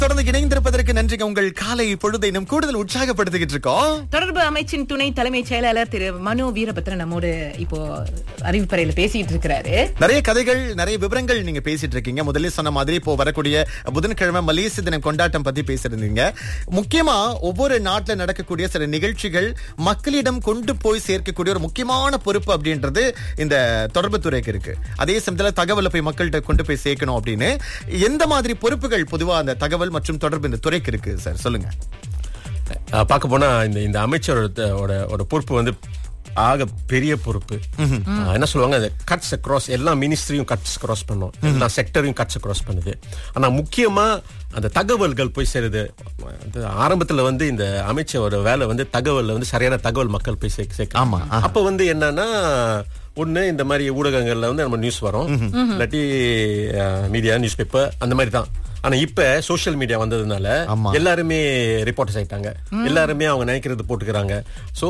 தொடர்ந்து இணைந்திருப்பதற்கு நன்றிங்க உங்கள் காலை பொழுதை நம் கூடுதல் உற்சாகப்படுத்திக்கிட்டு இருக்கோம் தொடர்பு அமைச்சின் துணை தலைமைச் செயலாளர் திரு மனோ வீரபத்ரன் நம்மோடு இப்போ அறிவிப்பறையில பேசிட்டு இருக்கிறாரு நிறைய கதைகள் நிறைய விவரங்கள் நீங்க பேசிட்டு இருக்கீங்க முதல்ல சொன்ன மாதிரி இப்போ வரக்கூடிய புதன்கிழமை மலேசிய தினம் கொண்டாட்டம் பத்தி பேசியிருந்தீங்க முக்கியமா ஒவ்வொரு நாட்டுல நடக்கக்கூடிய சில நிகழ்ச்சிகள் மக்களிடம் கொண்டு போய் சேர்க்கக்கூடிய ஒரு முக்கியமான பொறுப்பு அப்படின்றது இந்த தொடர்பு துறைக்கு இருக்கு அதே சமயத்துல தகவலை போய் மக்கள்கிட்ட கொண்டு போய் சேர்க்கணும் அப்படின்னு எந்த மாதிரி பொறுப்புகள் பொதுவா அந்த தகவல் மற்றும் தொடர்பு இந்த துறைக்கு இருக்கு சார் சொல்லுங்க அஹ் பார்க்க போனா இந்த இந்த அமைச்சரோட ஓட- ஓட பொறுப்பு வந்து ஆக பெரிய பொறுப்பு அஹ் என்ன சொல்லுவாங்க கட்ஸ் கிராஸ் எல்லா மினிஸ்ட்ரியும் கட்ஸ் கிராஸ் பண்ணும் எல்லா செக்டரையும் கட்ஸ் கிராஸ் பண்ணுது ஆனா முக்கியமா அந்த தகவல்கள் போய் சேருது அது ஆரம்பத்துல வந்து இந்த அமைச்சரோட வேலை வந்து தகவல்ல வந்து சரியான தகவல் மக்கள் போய் சேர்க்க சேர்க்க ஆமா, அப்ப வந்து என்னன்னா ஒண்ணு இந்த மாதிரி ஊடகங்கள்ல வந்து நம்ம நியூஸ் வரும் இல்லாட்டி மீடியா நியூஸ் பேப்பர் அந்த மாதிரி தான் ஆனா இப்ப சோஷியல் மீடியா வந்ததுனால ஆமா. எல்லாருமே ரிப்போர்ட்டர்ஸ் ஆயிட்டாங்க எல்லாருமே அவங்க நினைக்கிறது போட்டுக்கிறாங்க சோ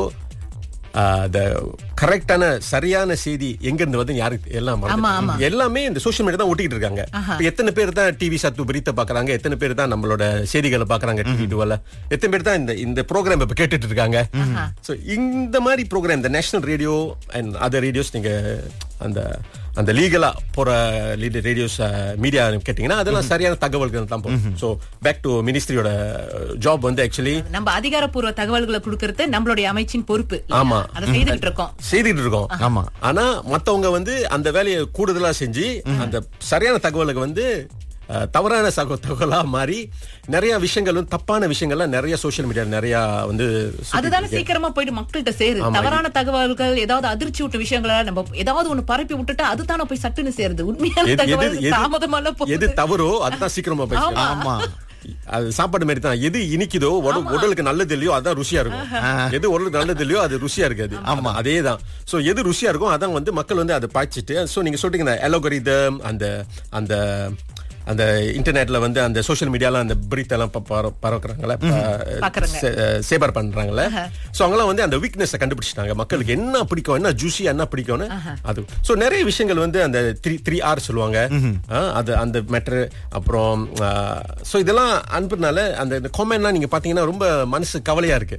த கரெக்டான சரியான செய்தி எங்க இருந்து வந்து யாருக்கு எல்லாம் ஆமா, ஆமா. மறந்துட்டு. எல்லாமே இந்த சோஷியல் மீடியா தான் ஒட்டிக்கிட்டு இருக்காங்க இப்ப எத்தனை பேர் தான் டிவி சத்து பிரித்த பாக்குறாங்க எத்தனை பேர் தான் நம்மளோட செய்திகளை பாக்குறாங்க டிவி டுவெல்ல எத்தனை பேர் தான் இந்த இந்த ப்ரோக்ராம் இப்ப கேட்டுட்டு இருக்காங்க சோ இந்த மாதிரி ப்ரோக்ராம் இந்த national radio and other radios நீங்க அந்த அந்த லீகலா போற ரேடியோஸ் மீடியா கேட்டீங்கன்னா அதெல்லாம் சரியான தகவல்கள் தான் போகும் சோ பேக் டு மினிஸ்ட்ரியோட ஜாப் வந்து ஆக்சுவலி நம்ம அதிகாரப்பூர்வ தகவல்களை கொடுக்கறது நம்மளுடைய அமைச்சின் பொறுப்பு ஆமா. அதை செய்துகிட்டு இருக்கோம் செய்துட்டு இருக்கோம் ஆமா. ஆனா மத்தவங்க வந்து அந்த வேலையை கூடுதலா செஞ்சு அந்த சரியான தகவலுக்கு வந்து அஹ், தவறான சக தகவலா மாறி நிறைய விஷயங்கள் வந்து தப்பான விஷயங்கள்லாம் நிறைய சோஷியல் மீடியா நிறைய வந்து சுத்திட்டு அதுதானே இருக்கு. சீக்கிரமா போயிட்டு மக்கள்கிட்ட சேரு தவறான தகவல்கள் ஏதாவது அதிர்ச்சி விட்ட விஷயங்களை நம்ம ஏதாவது ஒண்ணு பரப்பி விட்டுட்டா அதுதானே போய் சட்டுன்னு சேருது உண்மையான எது- தகவல் எது- எது- தாமதமால எது போகுது தவறோ அதுதான் சீக்கிரமா போய் சேரும். ஆமா அது சாப்பாடு மாதிரி தான் எது இனிக்குதோ உட- உடலுக்கு நல்லது இல்லையோ அதான் ருசியா இருக்கும் எது உடலுக்கு நல்லது இல்லையோ அது ருசியா இருக்காது ஆமா அதேதான் சோ எது ருசியா இருக்கும் அதான் வந்து மக்கள் வந்து அதை பாய்ச்சிட்டு சோ நீங்க சொல்றீங்க இந்த அலோகரிதம் அந்த அந்த அந்த இன்டர்நெட்ல வந்து அந்த சோஷியல் மீடியால அந்த பிரீத் எல்லாம் ப- பர- பரவுறாங்கல்ல பாக்குறாங்க. சேபர் பண்றாங்கல்ல சோ அவங்கலாம் வந்து அந்த வீக்னஸ் கண்டுபிடிச்சிட்டாங்க மக்களுக்கு என்ன பிடிக்கும் என்ன ஜூசி என்ன பிடிக்கும்னு அது சோ நிறைய விஷயங்கள் வந்து அந்த த்ரீ த்ரீ ஆர் சொல்லுவாங்க ஆ, அது அந்த மேட்டர் அப்புறம் சோ இதெல்லாம் அனுப்புனால அந்த இந்த காமெண்ட்லாம் நீங்க பாத்தீங்கன்னா ரொம்ப மனசு கவலையா இருக்கு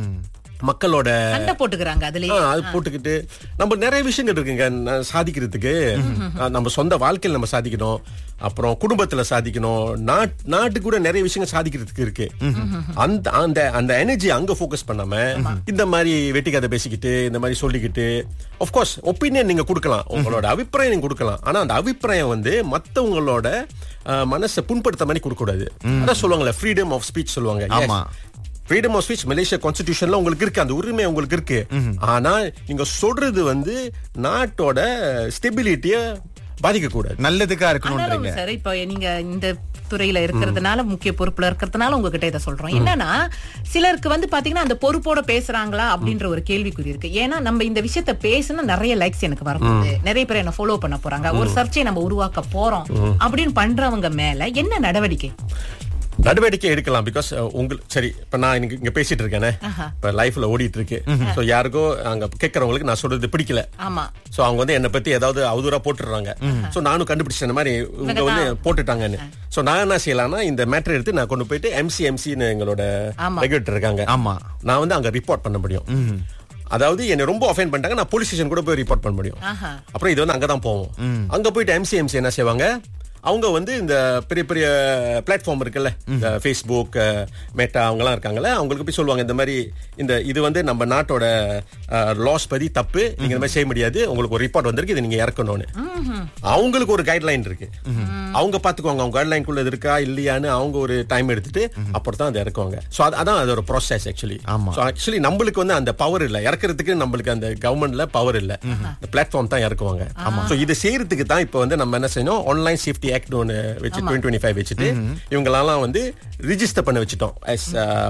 மக்களோட சண்டை போட்டுக்கிறாங்க அதுலயே ஆ, அது போட்டுக்கிட்டு நம்ம நிறைய விஷயங்கள் இருக்குங்க ந- சாதிக்கிறதுக்கு ஆ, நம்ம சொந்த வாழ்க்கையில நம்ம சாதிக்கணும் அப்புறம் குடும்பத்துல சாதிக்கணும் நாட் நாட்டு கூட நிறைய விஷயங்கள் சாதிக்கிறதுக்கு இருக்கு அந்த அந்த அந்த எனர்ஜி அங்க ஃபோக்கஸ் பண்ணாம இந்த மாதிரி வெட்டி கதை பேசிக்கிட்டு இந்த மாதிரி சொல்லிக்கிட்டு கோர்ஸ் ஒப்பீனியன் நீங்க கொடுக்கலாம் உங்களோட அபிப்பிராயம் நீங்க கொடுக்கலாம் ஆனா அந்த அபிப்பிராயம் வந்து மத்தவங்களோட ஆ, மனசை புண்படுத்த மாதிரி கொடுக்க கூடாது அதான் சொல்லுவாங்கல்ல ஃப்ரீடம் ஆஃப் ஸ்பீச் சொல்லுவாங்க Yes. ஆமா. ஃப்ரீடம் ஆஃப் ஸ்பீச் மலேசியா கான்ஸ்டிடியூஷன்ல உங்களுக்கு இருக்கு அந்த உரிமை உங்களுக்கு இருக்கு ஆனா நீங்க சொல்றது வந்து நாட்டோட ஸ்டெபிலிட்டிய பாதிக்க கூடாது நல்லதுக்கா ஆனாலும் இருக்கணும்ன்றீங்க சார் இப்ப நீங்க இந்த துறையில இருக்கிறதுனால முக்கிய பொறுப்புல இருக்கிறதுனால உங்ககிட்ட இதை சொல்றோம் என்னன்னா சிலருக்கு வந்து பாத்தீங்கன்னா அந்த பொறுப்போட பேசுறாங்களா அப்படின்ற ஒரு கேள்விக்குறி இருக்கு ஏன்னா நம்ம இந்த விஷயத்த பேசினா நிறைய லைக்ஸ் எனக்கு வரப்போகுது நிறைய பேர் என்ன ஃபாலோ பண்ண போறாங்க ஒரு சர்ச்சையை நம்ம உருவாக்க போறோம் அப்படின்னு பண்றவங்க மேல என்ன நடவடிக்கை நடவடிக்கை எடுக்கலாம் பிகாஸ் உங்களுக்கு சரி இப்ப நான் இன்னைக்கு இங்க பேசிட்டு இருக்கேனே இப்ப லைஃப்ல ஓடிட்டு இருக்கு சோ யாருக்கோ அங்க கேட்கறவங்களுக்கு நான் சொல்றது பிடிக்கல ஆமா சோ அவங்க வந்து என்ன பத்தி ஏதாவது அவதூறா போட்டுறாங்க சோ நானும் கண்டுபிடிச்சேன் இந்த மாதிரி இவங்க வந்து போட்டுட்டாங்கன்னு சோ நான் என்ன செய்யலாம்னா இந்த மேட்டர் எடுத்து நான் கொண்டு போயிட்டு எம்சி எம்சின்னு எங்களோட ஆமா. ரெகுலேட்டர் இருக்காங்க ஆமா. நான் வந்து அங்க ரிப்போர்ட் பண்ண முடியும் அதாவது என்ன ரொம்ப அஃபைன் பண்ணிட்டாங்க நான் போலீஸ் ஸ்டேஷன் கூட போய் ரிப்போர்ட் பண்ண முடியும் ஆஹா. அப்புறம் இது வந்து அங்கதான் போவோம் அங்க போயிட்டு எம்சி எம்சி என்ன செய்வாங்க அவங்க வந்து இந்த பெரிய பெரிய பிளாட்ஃபார்ம் இருக்குல்ல இந்த ஃபேஸ்புக் மெட்டா அவங்கலாம் இருக்காங்கல்ல அவங்களுக்கு போய் சொல்லுவாங்க இந்த மாதிரி இந்த இது வந்து நம்ம நாட்டோட லாஸ் பத்தி தப்பு நீங்க இந்த மாதிரி செய்ய முடியாது உங்களுக்கு ஒரு ரிப்போர்ட் வந்திருக்கு இதை நீங்க இறக்கணும்னு அவங்களுக்கு ஒரு கைட்லைன் இருக்கு அவங்க பாத்துக்குவாங்க அவங்க கைட்லைன் குள்ள இது இருக்கா இல்லையான்னு அவங்க ஒரு டைம் எடுத்துட்டு அப்புறம் தான் அதை இறக்குவாங்க சோ அதான் அது ஒரு ப்ராசஸ் ஆக்சுவலி ஆமா. சோ ஆக்சுவலி நம்மளுக்கு வந்து அந்த பவர் இல்ல இறக்குறதுக்கு நம்மளுக்கு அந்த கவர்மெண்ட்ல பவர் இல்ல இந்த பிளாட்ஃபார்ம் தான் இறக்குவாங்க சோ இது செய்யறதுக்கு தான் இப்போ வந்து நம்ம என்ன செய்யணும் ஆன்லைன் சேஃப்டி ஆக்ட் ஒன்னு வச்சு டுவெண்ட்டி டுவெண்ட்டி ஃபைவ் வச்சுட்டு இவங்களெல்லாம் வந்து ரிஜிஸ்டர் பண்ண வச்சுட்டோம் as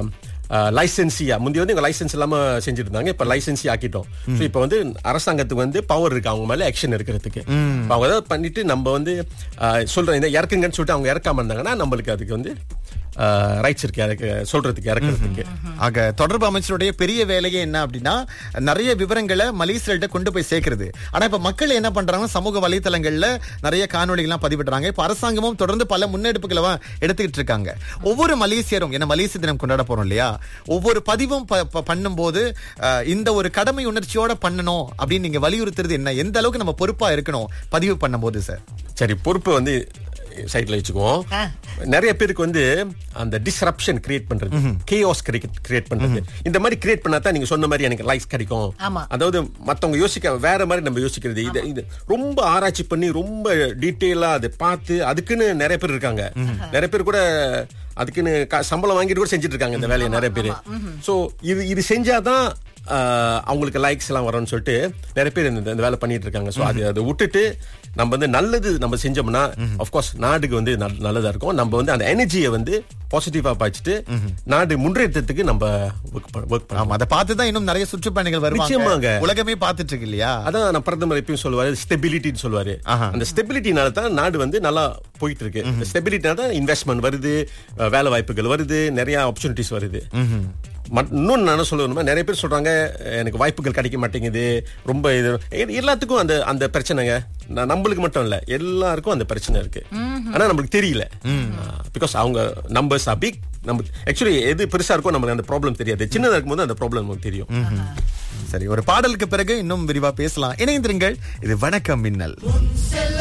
லைசன்சியா முந்தி வந்து இவங்க லைசன்ஸ் இல்லாம செஞ்சுட்டு இருந்தாங்க இப்ப லைசன்சி ஆக்கிட்டோம் சோ இப்ப வந்து அரசாங்கத்துக்கு வந்து பவர் இருக்கு அவங்க மேல ஆக்ஷன் எடுக்கிறதுக்கு இப்ப அவங்க ஏதாவது பண்ணிட்டு நம்ம வந்து ஆஹ், சொல்றோம் இந்த இறக்குங்கன்னு சொல்லிட்டு அவங்க இறக்காம இருந்தாங்கன்னா நம்மளுக்கு அதுக்கு வந்து ரைட்ஸ் இருக்கு இறக்க சொல்றதுக்கு இறக்குறதுக்கு ஆக தொடர்பு அமைச்சருடைய பெரிய வேலையே என்ன அப்படின்னா நிறைய விவரங்களை மலேசியர்கள்ட்ட கொண்டு போய் சேர்க்கிறது ஆனா இப்ப மக்கள் என்ன பண்றாங்க சமூக வலைத்தளங்கள்ல நிறைய காணொளிகள்லாம் பதிவிடுறாங்க இப்ப அரசாங்கமும் தொடர்ந்து பல முன்னெடுப்புகளை வா- எடுத்துக்கிட்டு இருக்காங்க ஒவ்வொரு மலேசியரும் என்ன மலேசிய தினம் கொண்டாட போறோம் இல்லையா ஒவ்வொரு பதிவும் ப- ப- பண்ணும்போது அஹ், இந்த ஒரு கடமை உணர்ச்சியோட பண்ணணும் அப்படின்னு நீங்க வலியுறுத்துறது என்ன எந்த அளவுக்கு நம்ம பொறுப்பா இருக்கணும் பதிவு பண்ணும்போது சார் சரி பொறுப்பு வந்து சைட்ல வச்சுக்குவோம் ஆ. நிறைய பேருக்கு வந்து அந்த டிஸ்ரப்ஷன் கிரியேட் பண்றது கேஓஸ் கிரியேட் பண்றது இந்த மாதிரி கிரியேட் பண்ணா தான் நீங்க சொன்ன மாதிரி எனக்கு லைக்ஸ் கிடைக்கும் ஆமா. அதாவது மத்தவங்க யோசிக்க வேற மாதிரி நம்ம யோசிக்கிறது இது இது ரொம்ப ஆராய்ச்சி பண்ணி ரொம்ப டீட்டெயிலா அதை பார்த்து அதுக்குன்னு நிறைய பேர் இருக்காங்க நிறைய பேர் கூட அதுக்குன்னு க- சம்பளம் வாங்கிட்டு கூட செஞ்சுட்டு இருக்காங்க இந்த வேலையை நிறைய பேர் சோ இது இது செஞ்சாதான் ஆஹ், அவங்களுக்கு லைக்ஸ் எல்லாம் வரும்னு சொல்லிட்டு நிறைய பேர் இந்த இந்த வேலை பண்ணிட்டு இருக்காங்க சோ அது அதை விட்டுட்டு நம்ம வந்து நல்லது நம்ம செஞ்சோம்னா கோர்ஸ் நாடுக்கு வந்து நல்- நல்லதா இருக்கும் நம்ம வந்து அந்த எனர்ஜியை வந்து பாசிட்டிவா பாய்ச்சிட்டு நாடு முன்னேற்றத்துக்கு நம்ம ஒர்க் ஒர்க் பண்ணலாம் ஆமா அதை பார்த்துதான் இன்னும் நிறைய சுற்றுப்பயணிகள் நிச்சயமாங்க. வருவாங்க உலகமே பார்த்துட்டு இருக்கு இல்லையா அதான் நான் பிரதமர் எப்பயும் சொல்லுவாரு ஸ்டெபிலிட்டின்னு சொல்லுவாரு ஆஹா. அந்த ஸ்டெபிலிட்டினால தான் நாடு வந்து நல்லா போயிட்டு இருக்கு இந்த ஸ்டெபிலிட்டினால தான் இன்வெஸ்ட்மெண்ட் வருது அஹ், வேலை வாய்ப்புகள் வருது நிறைய ஆப்பர்ச்சுனிட்டிஸ் வருது மட்- இன்னொன்னு நான் என்ன சொல்லணுமா நிறைய பேர் சொல்றாங்க எனக்கு வாய்ப்புகள் கிடைக்க மாட்டேங்குது ரொம்ப இது எ- எல்லாத்துக்கும் அந்த அந்த பிரச்சனைங்க நான் நம்மளுக்கு மட்டும் இல்ல எல்லாருக்கும் அந்த பிரச்சனை இருக்கு ஆனா நம்மளுக்கு தெரியல பிகாஸ் அவங்க நம்பர்ஸ் ஆர் பிக் நம்ம ஆக்சுவலி எது பெருசா இருக்கோ நம்மளுக்கு அந்த ப்ராப்ளம் தெரியாது சின்னதா இருக்கும்போது அந்த ப்ராப்ளம் நமக்கு தெரியும் சரி ஒரு பாடலுக்கு பிறகு இன்னும் விரிவா பேசலாம் இணைந்திருங்கள் இது வணக்கம் மின்னல்